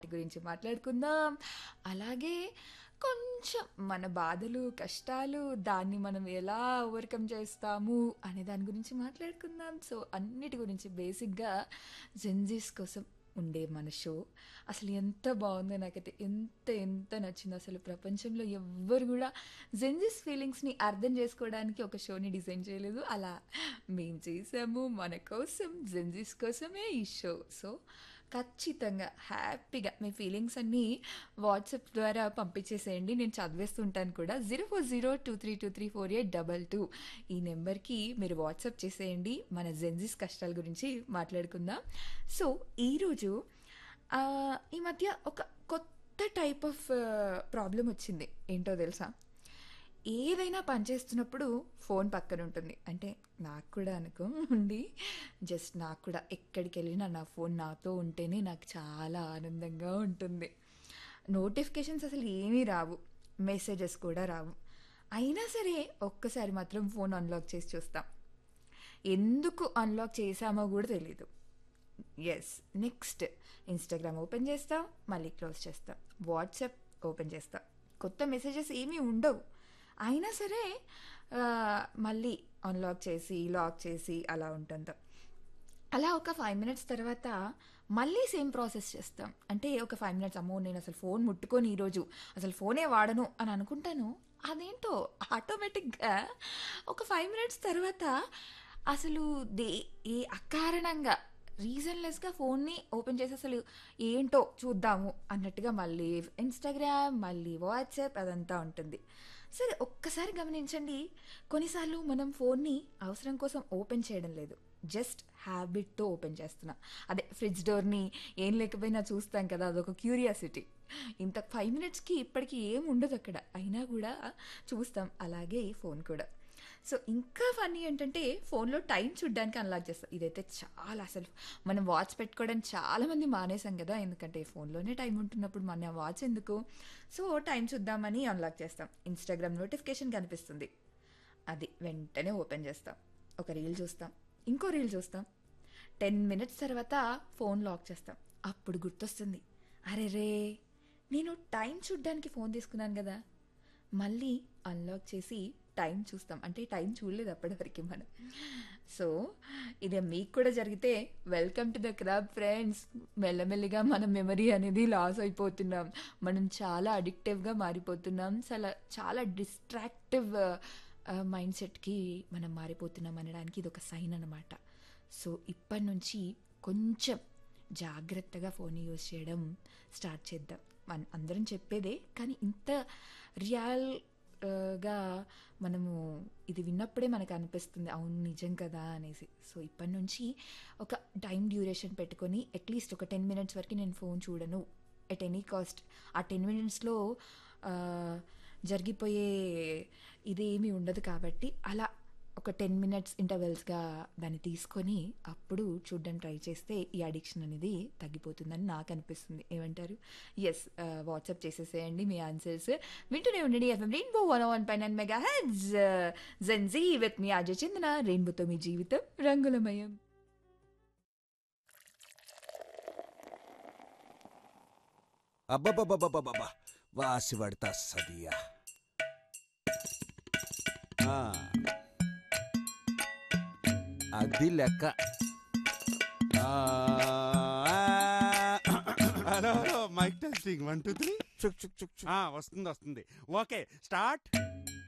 గురించి మాట్లాడుకుందాం. అలాగే కొంచెం మన బాధలు, కష్టాలు దాన్ని మనం ఎలా ఓవర్‌కమ్ చేస్తాము అనే దాని గురించి మాట్లాడుకుందాం. సో, అన్నిటి గురించి బేసిక్‌గా జెన్‌జీస్ కోసం ఉండే మన షో అసలు ఎంత బావుందో నాకైతే ఎంత ఎంత నచ్చిందో అసలు ప్రపంచంలో ఎవ్వరు గూడా జెన్‌జీస్ ఫీలింగ్స్‌ని అర్థం చేసుకోవడానికి ఒక షోని డిజైన్ చేయలేదు. అలా మేము చేసాము. మన కోసం జెన్‌జీస్ కోసమే ఈ షో. సో, ఖచ్చితంగా హ్యాపీగా మీ ఫీలింగ్స్ అన్నీ వాట్సాప్ ద్వారా పంపించేసేయండి. నేను చదివేస్తుంటాను కూడా. 0402323482 ఈ నెంబర్‌కి మీరు వాట్సాప్ చేసేయండి. మన జెన్‌జీస్ కష్టాల గురించి మాట్లాడుకుందాం. సో, ఈరోజు ఆహ్, ఈ మధ్య ఒక కొత్త టైప్ ఆఫ్ ప్రాబ్లమ్ వచ్చింది. ఏంటో తెలుసా? ఏదైనా పని చేస్తున్నప్పుడు ఫోన్ పక్కన ఉంటుంది. అంటే నాకు కూడా అనుకోండి. జస్ట్ నాకు కూడా ఎక్కడికెళ్ళినా నా ఫోన్ నాతో ఉంటేనే నాకు చాలా ఆనందంగా ఉంటుంది. నోటిఫికేషన్స్ అసలు ఏమీ రావు. మెసేజెస్ కూడా రావు. అయినా సరే ఒక్కసారి మాత్రం ఫోన్ అన్‌లాక్ చేసి చూస్తాం. ఎందుకు అన్‌లాక్ చేశామో గూడా తెలీదు. యెస్. నెక్స్ట్ ఇన్‌స్టాగ్రామ్ ఓపెన్ చేస్తాం. మళ్ళీ క్లోజ్ చేస్తాం. వాట్సాప్ ఓపెన్ చేస్తాం. కొత్త మెసేజెస్ ఏమీ ఉండవు. అయినా సరే ఆహ్, మళ్ళీ అన్‌లాక్ చేసి, లాక్ చేసి అలా ఉంటుంది. అలా ఒక 5 మినిట్స్ తర్వాత మళ్ళీ సేమ్ ప్రాసెస్ చేస్తాం. అంటే ఒక 5 మినిట్స్ అమ్మో! నేనసలు ఫోన్ ముట్టుకోను ఈరోజు. అసలు ఫోనే వాడను అని అనుకుంటాను. అదేంటో ఆటోమేటిక్‌గా ఒక 5 మినిట్స్ తర్వాత అసలు దే ఏ అకారణంగా రీజన్‌లెస్‌గా ఫోన్‌ని ఓపెన్ చేసి అసలు ఏంటో చూద్దాము అన్నట్టుగా మళ్ళీ ఇన్‌స్టాగ్రామ్, మళ్ళీ వాట్సాప్ అదంతా ఉంటుంది. సరే ఒక్కసారి గమనించండి. కొన్నిసార్లు మనం ఫోన్‌ని అవసరం కోసం ఓపెన్ చేయడం లేదు. జస్ట్ హ్యాబిట్‌తో ఓపెన్ చేస్తున్నాం. అదే ఫ్రిడ్జ్ డోర్‌ని ఏం లేకపోయినా చూస్తాం కదా! అదొక క్యూరియాసిటీ. ఇంత 5 మినిట్స్‌కి ఇప్పటికి ఏం ఉండదక్కడ. అయినా గూడా చూస్తాం. అలాగే ఈ ఫోన్ కూడా. సో, ఇంకా ఫన్నీ ఏంటంటే ఫోన్‌లో టైం చూడ్డానికి అన్‌లాక్ చేస్తాం. ఇదైతే చాలా అసలు మనం వాచ్ పెట్టుకోవడం చాలామంది మానేసాం గదా! ఎందుకంటే ఫోన్‌లోనే టైం ఉంటున్నప్పుడు మన వాచ్ ఎందుకు? సో, టైం చూద్దామని అన్‌లాక్ చేస్తాం. ఇన్‌స్టాగ్రామ్ నోటిఫికేషన్ కనిపిస్తుంది. అది వెంటనే ఓపెన్ చేస్తాం. ఒక రీల్ చూస్తాం. ఇంకో రీల్ చూస్తాం. 10 మినిట్స్ తర్వాత ఫోన్ లాక్ చేస్తాం. అప్పుడు గుర్తొస్తుంది. అరెరే! నేను టైం చూడ్డానికి ఫోన్ తీసుకున్నాను గదా! మళ్ళీ అన్‌లాక్ చేసి టైం చూస్తాం. అంటే టైం చూడలేదు అప్పటివరకి మనం. సో, ఇది మీకు కూడా జరిగితే welcome to the club friends. మెల్లమెల్లిగా మన మెమరీ అనేది లాస్ అయిపోతున్నాం. మనం చాలా అడిక్టివ్‌గా మారిపోతున్నాం. చాలా చాలా డిస్ట్రాక్టివ్ ఆహ్, మైండ్ సెట్‌కి మనం మారిపోతున్నాం అనడానికి ఇదొక సైన్ అనమాట. సో, ఇప్పటి నుంచి కొంచెం జాగ్రత్తగా ఫోన్‌ని యూజ్ చేయడం స్టార్ట్ చేద్దాం. మన అందరం చెప్పేదే. కానీ ఇంత రియల్ ఆహ్, గా మనము ఇది విన్నప్పుడే మనకు అనిపిస్తుంది. అవును నిజం కదా! అనేసి. సో, ఇప్పటి నుంచి ఒక టైమ్ డ్యూరేషన్ పెట్టుకొని అట్‌లీస్ట్ ఒక 10 మినిట్స్ వరకు నేను ఫోన్ చూడను. At any cost. ఆ 10 మినిట్స్‌లో ఆహ్, జరిగిపోయే ఇదేమీ ఉండదు కాబట్టి అలా ఒక 10 మినిట్స్ ఇంటర్వెల్స్‌గా దాన్ని తీసుకొని అప్పుడు చూడడం ట్రై చేస్తే ఈ అడిక్షన్ అనేది తగ్గిపోతుందని నాకనిపిస్తుంది. ఏమంటారు? యెస్. ఆహ్, వాట్సాప్ చేసేసేయండి మీ ఆన్సర్స్. వింటూనే ఉండండి FM rainbow 101.9 megahertz Gen Z with మీ ఆర్‌జే చందన. రెయిన్బోతో మీ జీవితం రంగులమయం. అబ్బబ్బబ్బబ్బబ్బబ్బా! వాసి పడతా సదియా. ఆ. అది లెక్క. ఆ, hello hello mike testing one two three చుక్ చుక్ చుక్ చుక్. వస్తుంది వస్తుంది ఓకే స్టార్ట్